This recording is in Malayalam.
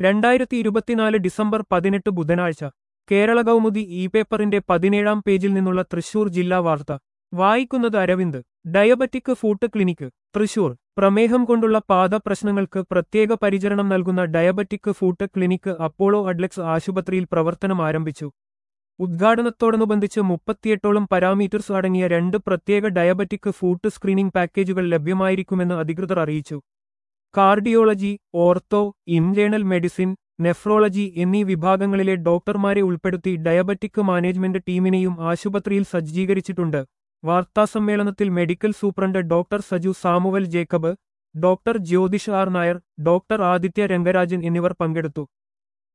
രണ്ടായിരത്തി ഇരുപത്തിനാല് ഡിസംബർ പതിനെട്ട് ബുധനാഴ്ച കേരള കൗമുദി ഇ പേപ്പറിന്റെ പതിനേഴാം പേജിൽ നിന്നുള്ള തൃശൂർ ജില്ലാ വാർത്ത വായിക്കുന്നത് Aravind diabetic foot clinic Thrissur പ്രമേഹം കൊണ്ടുള്ള പാദപ്രശ്നങ്ങൾക്ക് പ്രത്യേക പരിചരണം നൽകുന്ന diabetic foot clinic Apollo Adlux ആശുപത്രിയിൽ പ്രവർത്തനം ആരംഭിച്ചു ഉദ്ഘാടനത്തോടനുബന്ധിച്ച് മുപ്പത്തിയെട്ടോളം പാരാമീറ്റേഴ്സ് അടങ്ങിയ രണ്ട് പ്രത്യേക ഡയബറ്റിക് ഫൂട്ട് സ്ക്രീനിംഗ് പാക്കേജുകൾ ലഭ്യമായിരിക്കുമെന്ന് അധികൃതർ അറിയിച്ചു cardiology ortho internal medicine nephrology എന്നീ വിഭാഗങ്ങളിലെ ഡോക്ടർമാരെ ഉൾപ്പെടുത്തി ഡയബറ്റിക് മാനേജ്മെന്റ് ടീമിനെയും ആശുപത്രിയിൽ സജ്ജീകരിച്ചിട്ടുണ്ട് വാർത്താസമ്മേളനത്തിൽ medical superintendent doctor Saju Samuel Jacob doctor Jyothish R Nair doctor Aditya Rangarajan എന്നിവർ പങ്കെടുത്തു